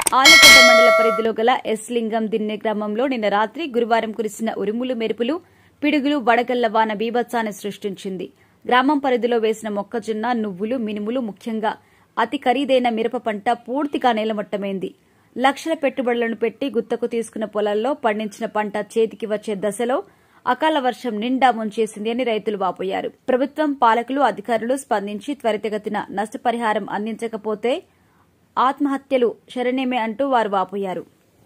ఆలగడ్డ మండల పరిధిలో గల ఎస్ లింగం దిన్నె గ్రామంలో నిన్న రాత్రి గురువారం కురిసిన ఉరుములు మెరుపులు పిడుగులు వడగళ్ల వాన బీభత్సాన్ని సృష్టించింది గ్రామం పరిధిలో వేసిన మొక్కజొన్న నువ్వులు మినుములు ముఖ్యంగా అతి ఖరీదైన మిరప పంట పూర్తిగా నేలమట్టమైంది లక్షల పెట్టుబడులను పెట్టి గుత్తకు తీసుకున్న పొలాల్లో పండించిన పంట చేతికి వచ్చే దశలో అకాల వర్షం నిండా ముంచేసింది అని రైతులు వాపోయారు ప్రభుత్వం పాలకులు అధికారులు స్పందించి త్వరితగతిన నష్టపరిహారం అందించకపోతే ఆత్మహత్యలు శరణ్యమే అంటూ వారు వాపోయారు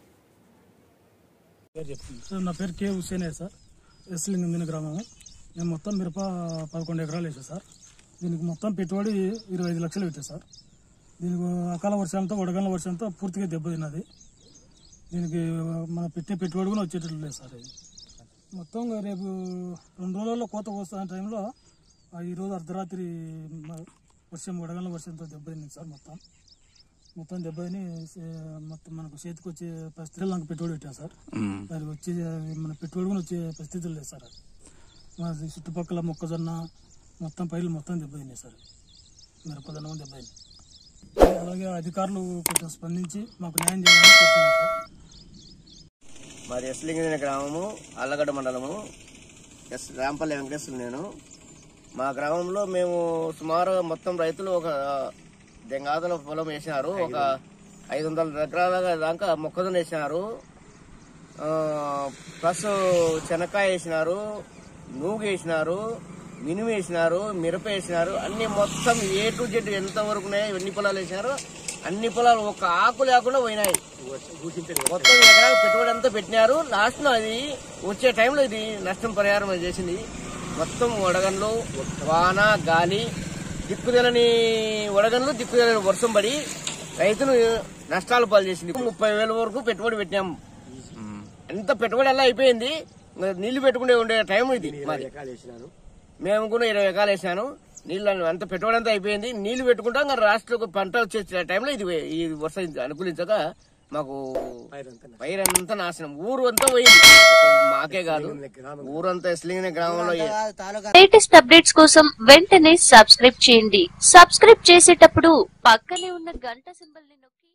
సార్ నా పేరు కే హుసేనే సార్ ఎస్ లింగందిన గ్రామము నేను మొత్తం మిరప పదకొండు ఎకరాలు వేసా సార్ దీనికి మొత్తం పెట్టుబడి ఇరవై ఐదు లక్షలు పెట్టా సార్ దీనికి అకాల వర్షంతో వడగండ్ల వర్షంతో పూర్తిగా దెబ్బతిన్నది దీనికి మన పెట్టే పెట్టుబడి కూడా వచ్చేటట్లు లేదు సార్ ఇది మొత్తం రేపు రెండు రోజుల్లో కోత కోస్తున్న టైంలో ఆ ఈరోజు అర్ధరాత్రి మ- వర్షం వడగండ్ల వర్షంతో దెబ్బతింది సార్ మొత్తం మొత్తం దెబ్బతిని సే- మొత్తం మనకు చేతికి వచ్చే పరిస్థితులు నాకు పెట్టుబడి పెట్టాను సార్ అది వచ్చే మన పెట్టుబడి కూడా వచ్చే పరిస్థితులు లేదు సార్ అది మా చుట్టుపక్కల మొక్కజొన్న మొత్తం పైర్లు మొత్తం దెబ్బతిన్నాయి సార్ మిరపదనం దెబ్బతింది అలాగే అధికారులు కొంచెం స్పందించి మాకు న్యాయం చేయాలని కోరుతున్నాం సార్ మాది ఎస్లింగిన గ్రామము అల్లగడ్డ మండలము ఎస్ రాంపల్లి వెంకటేశ్వరు నేను మా గ్రామంలో మేము సుమారు మొత్తం రైతులు ఒక దెంగాదల పొలం వేసినారు ఒక ఐదు వందల ఎకరాల దాకా మొక్కజొన్న వేసినారు ఆ, ప్లస్ శనక్కాయ వేసినారు నూగు వేసినారు మినుము వేసినారు మిరప వేసినారు అన్ని మొత్తం ఏ టు జెడ్ ఎంత వరకు ఉన్నాయో ఎన్ని పొలాలు వేసినారు అన్ని పొలాలు ఒక ఆకు లేకుండా పోయినాయి మొత్తం ఎకరాలు పెట్టుబడి అంతా పెట్టినారు లాస్ట్ లో అది వచ్చే టైంలో ఇది నష్టం పరిహారం అది చేసింది మొత్తం వడగన్లు వాన గాలి దిక్కుదలని వడగన్లు దిక్కుదలని వర్షం పడి రైతులు నష్టాలు పాలు చేసింది ముప్పై వేల వరకు పెట్టుబడి పెట్టినాం ఎంత పెట్టుబడి అలా అయిపోయింది ఇంకా నీళ్లు పెట్టుకునే ఉండే టైం ఇది మాది మేము కూడా ఇరవై ఎకరాలు వేసాను నీళ్ళు అంత పెట్టుబడి అంతా అయిపోయింది నీళ్లు పెట్టుకుంటాం ఇంకా రాష్ట్ర పంట వచ్చే టైంలో ఇది ఈ వర్షం అనుకూలించక మాకు పైరంతా నాశనం ఊరు అంతా పోయింది ఒక మాకే కాదు ఊరంతా ఎస్లింగిన గ్రామంలో లేటెస్ట్ అప్డేట్స్ కోసం వెంటనే సబ్స్క్రైబ్ చేయండి సబ్స్క్రైబ్ చేసేటప్పుడు పక్కనే ఉన్న గంట సింబల్ ని నొక్కి